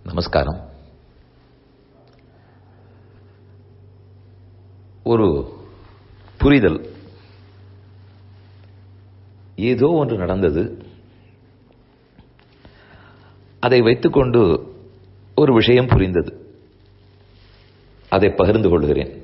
நமஸ்காரம் ஒரு புரிதல் ஏதோ ஒன்று நடந்தது அதை வைத்துக்கொண்டு ஒரு விஷயம் புரிந்தது அதை பகிர்ந்து கொள்கிறேன்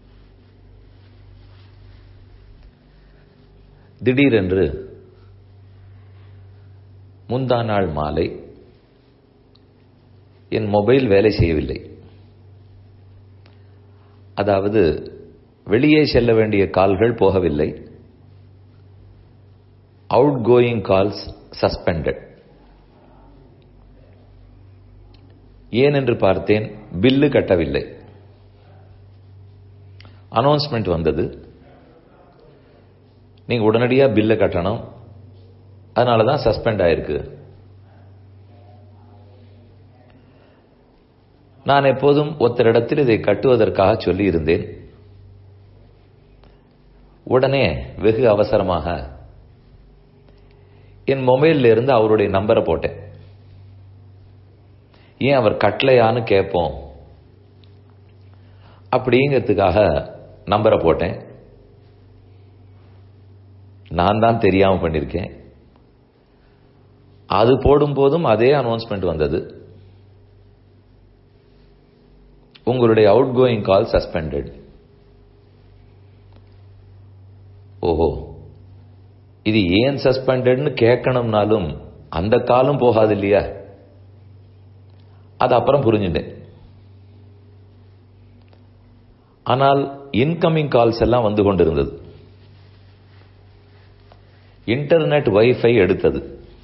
திடீரென்று முந்தா நாள் மாலை என் மொபைல் வேலை செய்யவில்லை அதாவது வெளியே செல்ல வேண்டிய கால்கள் போகவில்லை அவுட் கோயிங் கால்ஸ் சஸ்பெண்டட் ஏன் என்று பார்த்தேன் பில்லு கட்டவில்லை அனௌன்ஸ்மெண்ட் வந்தது நீங்க உடனடியா பில்லை கட்டணும் அதனால தான் சஸ்பெண்ட் ஆயிருக்கு நான் எப்போதும் ஒருத்தரிடத்தில் இதை கட்டுவதற்காக சொல்லி இருந்தேன் உடனே வெகு அவசரமாக என் மொபைல்ல இருந்து அவருடைய நம்பரை போட்டேன் ஏன் அவர் கட்டலையான்னு கேட்போம் அப்படிங்கிறதுக்காக நம்பரை போட்டேன் நான் தான் தெரியாம பண்ணிருக்கேன் அது போடும்போதும் அதே அனௌன்ஸ்மெண்ட் வந்தது உங்களுடைய அவுட் கோயிங் கால் சஸ்பெண்டட் ஓஹோ இது ஏன் சஸ்பெண்டட்னு கேட்கணும்னாலும் அந்த காலம் போகாது இல்லையா அது அப்புறம் புரிஞ்சுட்டேன் ஆனால் இன்கமிங் கால்ஸ் எல்லாம் வந்து கொண்டிருந்தது இன்டர்நெட் வைஃபை எடுத்தது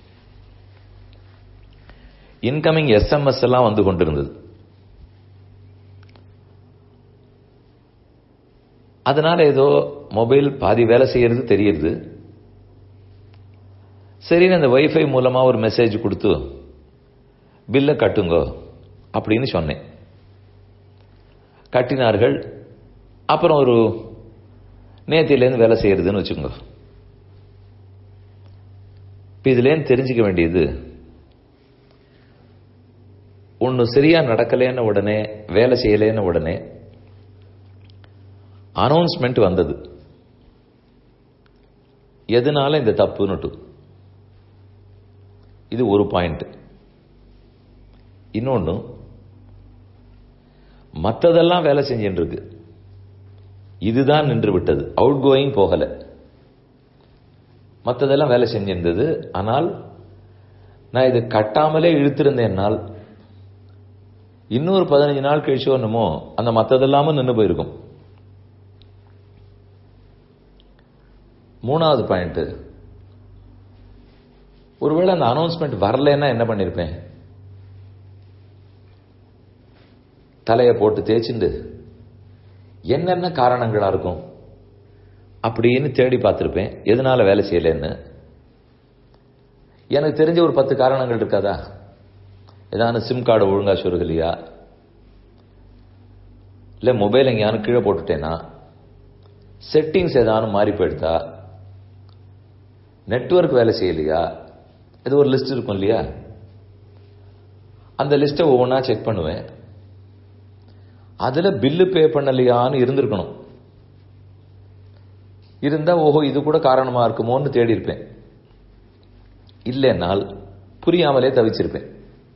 இன்கமிங் எஸ்எம்எஸ் எல்லாம் வந்து கொண்டிருந்தது அதனால ஏதோ மொபைல் பாதி வேலை செய்யறது தெரியுது சரி அந்த வைஃபை மூலமா ஒரு மெசேஜ் கொடுத்து பில்லை கட்டுங்கோ அப்படின்னு சொன்னேன் கட்டினார்கள் அப்புறம் ஒரு நேத்திலேருந்து வேலை செய்யறதுன்னு வச்சுக்கோங்க இப்போ இதுலேருந்து தெரிஞ்சுக்க வேண்டியது ஒன்று சரியா நடக்கலேன்னு உடனே வேலை செய்யலேன்னு உடனே அனௌன்ஸ்மெண்ட் வந்தது எதனால இந்த தப்புன்னுட்டு இது ஒரு பாயிண்ட் இன்னொன்று மற்றதெல்லாம் வேலை செஞ்சுட்டு இருக்கு இதுதான் நின்று விட்டது அவுட் கோயிங் போகல மற்றதெல்லாம் வேலை செஞ்சிருந்தது ஆனால் நான் இது கட்டாமலே இழுத்திருந்தேன்னால் இன்னொரு பதினஞ்சு நாள் கழிச்சு ஒண்ணுமோ அந்த மற்றதெல்லாமும் நின்று போயிருக்கும் மூணாவது பாயிண்ட் ஒருவேளை அந்த அனௌன்ஸ்மெண்ட் வரலன்னா என்ன பண்ணிருப்பேன் தலையை போட்டு தேய்ச்சிண்டு என்னென்ன காரணங்களா இருக்கும் அப்படின்னு தேடி பார்த்துருப்பேன் எதனால வேலை செய்யலன்னு எனக்கு தெரிஞ்ச ஒரு பத்து காரணங்கள் இருக்காதா ஏதாவது சிம் கார்டு ஒழுங்கா சொருகலையா இல்லை மொபைல் எங்கேயானு கீழே போட்டுட்டேனா செட்டிங்ஸ் ஏதாவது மாறி போயிடுதா நெட்ஒர்க் வேலை செய்யலையா இது ஒரு லிஸ்ட் இருக்கும் இல்லையா அந்த லிஸ்ட்டை ஒவ்வொன்றா செக் பண்ணுவேன் அதில் பில்லு பே பண்ணலையான்னு இருந்திருக்கணும் இருந்தா ஓஹோ இது கூட காரணமா இருக்குமோன்னு தேடி இருப்பேன் இல்லைன்னால் புரியாமலே தவிச்சிருப்பேன்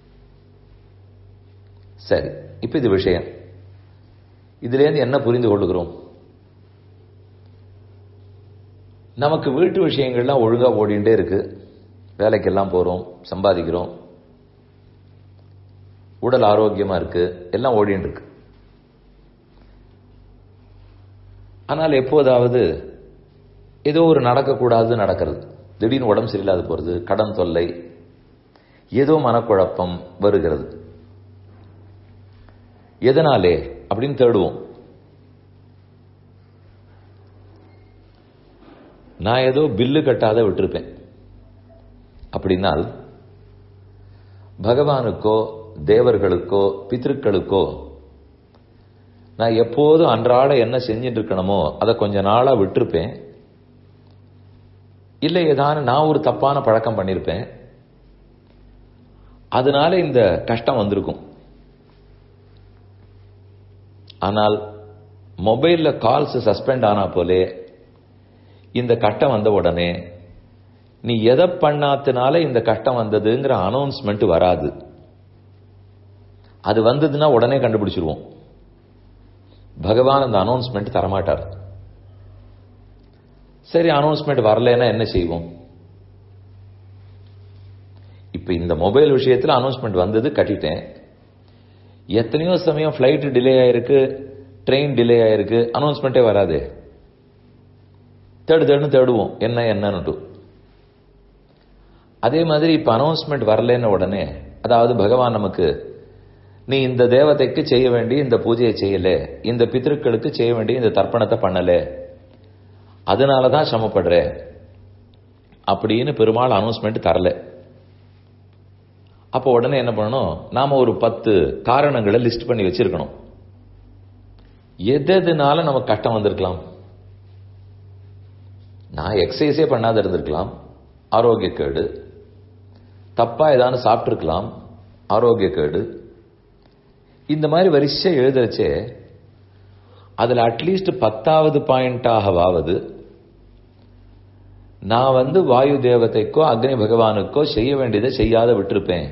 சரி இப்ப இது விஷயம் இதுலேருந்து என்ன புரிந்து கொள்ளுகிறோம் நமக்கு வீட்டு விஷயங்கள்லாம் ஒழுங்கா ஓடிண்டே இருக்கு வேலைக்கெல்லாம் போறோம் சம்பாதிக்கிறோம் உடல் ஆரோக்கியமா இருக்கு எல்லாம் ஓடிட்டு இருக்கு ஆனால் எப்போதாவது ஏதோ ஒரு நடக்கக்கூடாது நடக்கிறது திடீர்னு உடம்பு சரியில்லாது போறது கடன் தொல்லை ஏதோ மனக்குழப்பம் வருகிறது எதனாலே அப்படின்னு தேடுவோம் நான் ஏதோ பில்லு கட்டாத விட்டிருப்பேன் அப்படின்னால் பகவானுக்கோ தேவர்களுக்கோ பித்திருக்களுக்கோ நான் எப்போதும் அன்றாட என்ன செஞ்சுட்டு இருக்கணுமோ அதை கொஞ்ச நாளா விட்டிருப்பேன் இல்லை ஏதான நான் ஒரு தப்பான பழக்கம் பண்ணியிருப்பேன் அதனால இந்த கஷ்டம் வந்திருக்கும் ஆனால் மொபைல்ல கால்ஸ் சஸ்பெண்ட் ஆனா போலே இந்த கட்டம் வந்த உடனே நீ எதை பண்ணாத்தினால இந்த கட்டம் வந்ததுங்கிற அனௌன்ஸ்மெண்ட் வராது அது வந்ததுன்னா உடனே கண்டுபிடிச்சிருவோம் பகவான் அந்த அனௌன்ஸ்மெண்ட் தரமாட்டார் சரி அனௌன்ஸ்மெண்ட் வரலன்னா என்ன செய்வோம் இப்ப இந்த மொபைல் விஷயத்துல அனௌன்ஸ்மெண்ட் வந்தது கட்டிட்டேன் எத்தனையோ சமயம் ஃபிளைட் டிலே ஆயிருக்கு ட்ரெயின் டிலே ஆயிருக்கு அனௌன்ஸ்மெண்ட்டே வராது தேடு தேடுன்னு தேடுவோம் என்ன என்னன்னுட்டு அதே மாதிரி இப்ப அனௌன்ஸ்மெண்ட் வரலன்னு உடனே அதாவது பகவான் நமக்கு நீ இந்த தேவதைக்கு செய்ய வேண்டிய இந்த பூஜையை செய்யல இந்த பித்திருக்களுக்கு செய்ய வேண்டிய இந்த தர்ப்பணத்தை பண்ணல அதனாலதான் சிரமப்படுற அப்படின்னு பெருமாள் அனௌன்ஸ்மெண்ட் தரல அப்போ உடனே என்ன பண்ணணும் நாம ஒரு பத்து காரணங்களை லிஸ்ட் பண்ணி வச்சிருக்கணும் எதுனால நமக்கு கஷ்டம் வந்திருக்கலாம் நான் எக்ஸசைஸே பண்ணாத இருந்திருக்கலாம் ஆரோக்கிய கேடு தப்பா ஏதாவது சாப்பிட்டுருக்கலாம் ஆரோக்கிய கேடு இந்த மாதிரி வரிசை எழுதுறச்சே அதுல அட்லீஸ்ட் பத்தாவது பாயிண்டாகவாவது நான் வந்து வாயு தேவதைக்கோ அக்னி பகவானுக்கோ செய்ய வேண்டியதை செய்யாத விட்டிருப்பேன்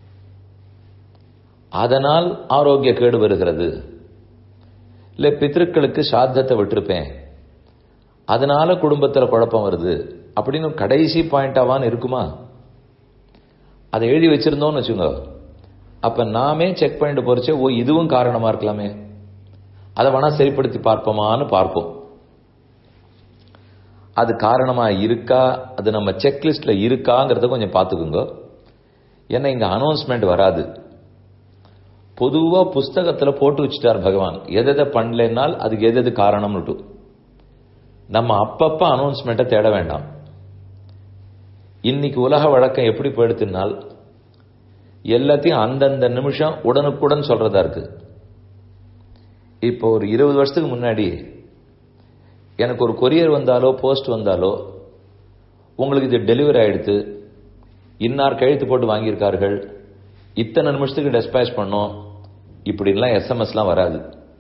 அதனால் ஆரோக்கிய கேடு வருகிறது இல்ல பித்திருக்களுக்கு சாத்தத்தை விட்டிருப்பேன் அதனால குடும்பத்துல குழப்பம் வருது அப்படின்னு கடைசி பாயிண்டாவான் இருக்குமா அதை எழுதி வச்சிருந்தோம்னு வச்சுங்க அப்ப நாமே செக் பண்ணிட்டு போறச்சே ஓ இதுவும் காரணமா இருக்கலாமே அதை வேணா சரிப்படுத்தி பார்ப்போமான்னு பார்ப்போம் அது காரணமா இருக்கா அது நம்ம செக்லிஸ்ட்ல இருக்காங்கிறத கொஞ்சம் பார்த்துக்குங்க ஏன்னா இங்க அனௌன்ஸ்மெண்ட் வராது பொதுவா புஸ்தகத்துல போட்டு வச்சுட்டார் பகவான் எதை எதை பண்ணலனால் அதுக்கு எது எது காரணம்னுட்டு நம்ம அப்பப்ப அனௌன்ஸ்மெண்ட்டை தேட வேண்டாம் இன்னைக்கு உலக வழக்கம் எப்படி போயிடுத்துனால் எல்லாத்தையும் அந்தந்த நிமிஷம் உடனுக்குடன் சொல்றதா இருக்கு இப்போ ஒரு இருபது வருஷத்துக்கு முன்னாடி எனக்கு ஒரு கொரியர் வந்தாலோ போஸ்ட் வந்தாலோ உங்களுக்கு இது டெலிவரி ஆயிடுத்து இன்னார் கழுத்து போட்டு வாங்கியிருக்கார்கள் இத்தனை நிமிஷத்துக்கு டெஸ்பேச் பண்ணோம் இப்படின்லாம் எஸ்எம்எஸ்லாம் வராது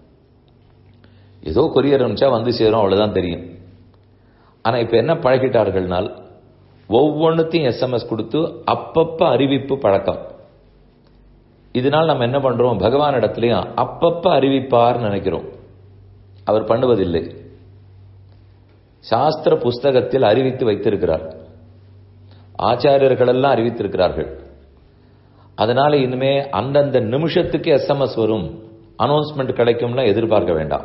ஏதோ கொரியர் அனுப்பிச்சா வந்து சேரும் அவ்வளவுதான் தெரியும் ஆனா இப்ப என்ன பழகிட்டார்கள்னால் ஒவ்வொன்றுத்தையும் எஸ்எம்எஸ் கொடுத்து அப்பப்ப அறிவிப்பு பழக்கம் இதனால் நம்ம என்ன பண்றோம் பகவான் இடத்துலயும் அப்பப்ப அறிவிப்பார் நினைக்கிறோம் அவர் பண்ணுவதில்லை சாஸ்திர புஸ்தகத்தில் அறிவித்து வைத்திருக்கிறார் ஆச்சாரியர்கள் எல்லாம் அறிவித்திருக்கிறார்கள் அதனால இனிமே அந்தந்த நிமிஷத்துக்கு எஸ்எம்எஸ் வரும் அனௌன்ஸ்மெண்ட் கிடைக்கும்னா எதிர்பார்க்க வேண்டாம்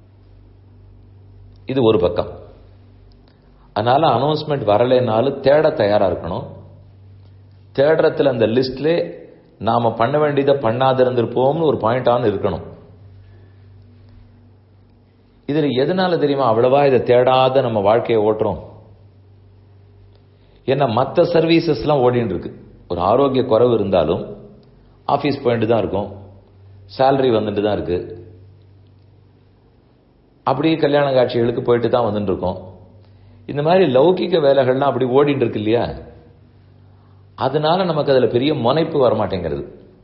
இது ஒரு பக்கம் அதனால அனௌன்ஸ்மெண்ட் வரலைனாலும் தேட தயாரா இருக்கணும் தேடுறதுல அந்த லிஸ்ட்ல நாம பண்ண வேண்டியதை பண்ணாத இருந்திருப்போம்னு ஒரு பாயிண்ட் ஆன் இருக்கணும் இதுல எதனால தெரியுமா அவ்வளவா இதை தேடாத நம்ம வாழ்க்கையை ஓட்டுறோம் ஏன்னா மற்ற சர்வீசஸ்லாம் ஓடிட்டு இருக்கு ஒரு ஆரோக்கிய குறைவு இருந்தாலும் ஆஃபீஸ் போயிட்டு தான் இருக்கும் சேலரி வந்துட்டு தான் இருக்கு அப்படியே கல்யாண காட்சிகளுக்கு போயிட்டு தான் வந்துட்டு இருக்கோம் இந்த மாதிரி லௌகிக வேலைகள்லாம் அப்படி ஓடிட்டு இருக்கு இல்லையா அதனால நமக்கு அதுல பெரிய முனைப்பு வரமாட்டேங்கிறது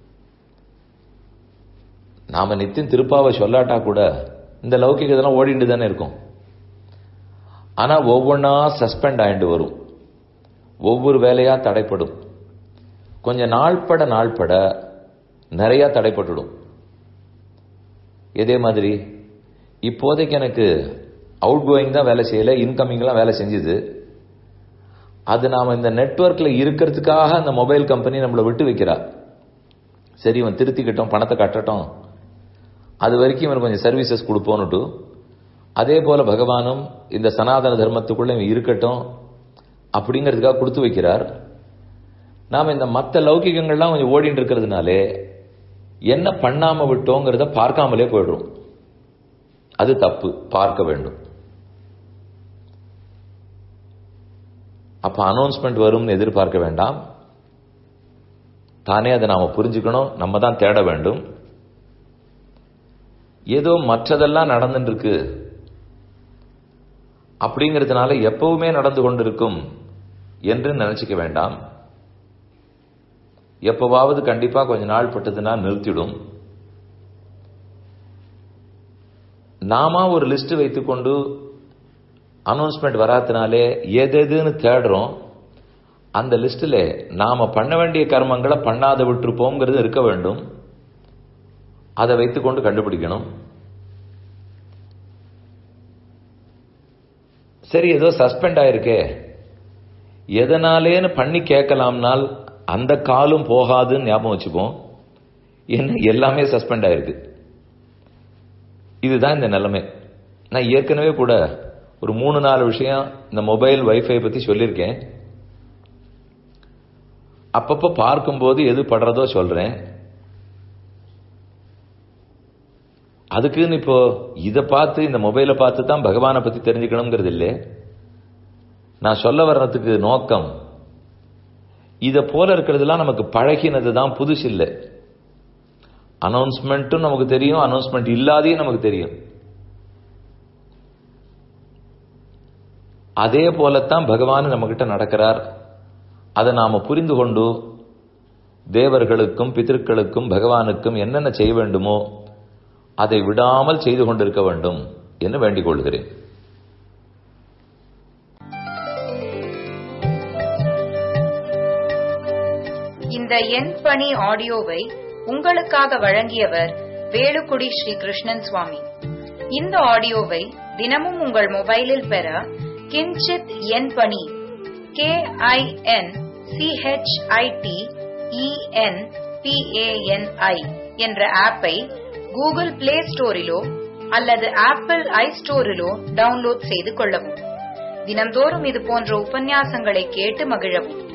நாம நித்தியம் திருப்பாவை சொல்லாட்டா கூட இந்த லௌகிக இதெல்லாம் ஓடிட்டு தானே இருக்கும் ஆனா ஒவ்வொன்றா சஸ்பெண்ட் ஆயிட்டு வரும் ஒவ்வொரு வேலையா தடைப்படும் கொஞ்ச நாள்பட நாள்பட நிறைய தடைப்பட்டுடும் இதே மாதிரி இப்போதைக்கு எனக்கு அவுட் கோயிங் தான் வேலை செய்யல இன்கமிங்லாம் வேலை செஞ்சுது அது நாம இந்த நெட்ஒர்க்ல இருக்கிறதுக்காக அந்த மொபைல் கம்பெனி நம்மளை விட்டு வைக்கிறா சரி இவன் திருத்திக்கிட்டோம் பணத்தை கட்டட்டும் அது வரைக்கும் இவன் கொஞ்சம் சர்வீசஸ் கொடுப்போன்னுட்டு அதே போல பகவானும் இந்த சனாதன தர்மத்துக்குள்ள இவன் இருக்கட்டும் அப்படிங்கிறதுக்காக கொடுத்து வைக்கிறார் நாம் இந்த மற்ற லௌகிகங்கள்லாம் கொஞ்சம் ஓடிட்டு இருக்கிறதுனாலே என்ன பண்ணாம விட்டோங்கிறத பார்க்காமலே போயிடுறோம் அது தப்பு பார்க்க வேண்டும் அப்ப அனௌன்ஸ்மெண்ட் வரும்னு எதிர்பார்க்க வேண்டாம் தானே அதை நாம புரிஞ்சுக்கணும் நம்ம தான் தேட வேண்டும் ஏதோ மற்றதெல்லாம் நடந்துட்டு இருக்கு அப்படிங்கிறதுனால எப்பவுமே நடந்து கொண்டிருக்கும் என்று நினைச்சுக்க வேண்டாம் எப்பவாவது கண்டிப்பா கொஞ்ச நாள் பட்டதுன்னா நிறுத்திடும் நாம ஒரு லிஸ்ட் வைத்துக்கொண்டு அனௌன்ஸ்மெண்ட் வராத்தினாலே எதுன்னு தேடுறோம் அந்த லிஸ்டில் நாம பண்ண வேண்டிய கர்மங்களை பண்ணாத விட்டுருப்போங்கிறது இருக்க வேண்டும் அதை வைத்துக்கொண்டு கண்டுபிடிக்கணும் சரி ஏதோ சஸ்பெண்ட் ஆயிருக்கே எதனாலேன்னு பண்ணி கேட்கலாம்னால் அந்த காலும் போகாதுன்னு ஞாபகம் வச்சுப்போம் என்ன எல்லாமே சஸ்பெண்ட் ஆயிருக்கு இதுதான் இந்த நிலைமை நான் ஏற்கனவே கூட ஒரு மூணு நாலு விஷயம் இந்த மொபைல் வைஃபை பத்தி சொல்லியிருக்கேன் அப்பப்போ பார்க்கும்போது எது படுறதோ சொல்றேன் அதுக்குன்னு இப்போ இதை பார்த்து இந்த மொபைலை பார்த்து தான் பகவானை பத்தி தெரிஞ்சுக்கணுங்கிறது இல்லை நான் சொல்ல வர்றதுக்கு நோக்கம் இதை போல இருக்கிறதுலாம் நமக்கு பழகினது தான் புதுசு இல்லை அனௌன்ஸ்மெண்ட்டும் நமக்கு தெரியும் அனௌன்ஸ்மெண்ட் இல்லாதையும் நமக்கு தெரியும் அதே போலத்தான் பகவான் நம்மகிட்ட நடக்கிறார் அதை நாம புரிந்து கொண்டு தேவர்களுக்கும் பிதர்களுக்கும் பகவானுக்கும் என்னென்ன செய்ய வேண்டுமோ அதை விடாமல் செய்து கொண்டிருக்க வேண்டும் என்று வேண்டிக் கொள்கிறேன் இந்த எண் பணி ஆடியோவை உங்களுக்காக வழங்கியவர் வேலுக்குடி ஸ்ரீ கிருஷ்ணன் சுவாமி இந்த ஆடியோவை தினமும் உங்கள் மொபைலில் பெற கிஞ்சித் எண் பணி கே ஐ என் சிஹெச்ஐடி இஎன் பிஏஎன்ஐ என்ற ஆப்பை கூகுள் பிளே ஸ்டோரிலோ அல்லது ஆப்பிள் ஐ ஸ்டோரிலோ டவுன்லோட் செய்து கொள்ளவும் தினம்தோறும் இது போன்ற உபன்யாசங்களை கேட்டு மகிழவும்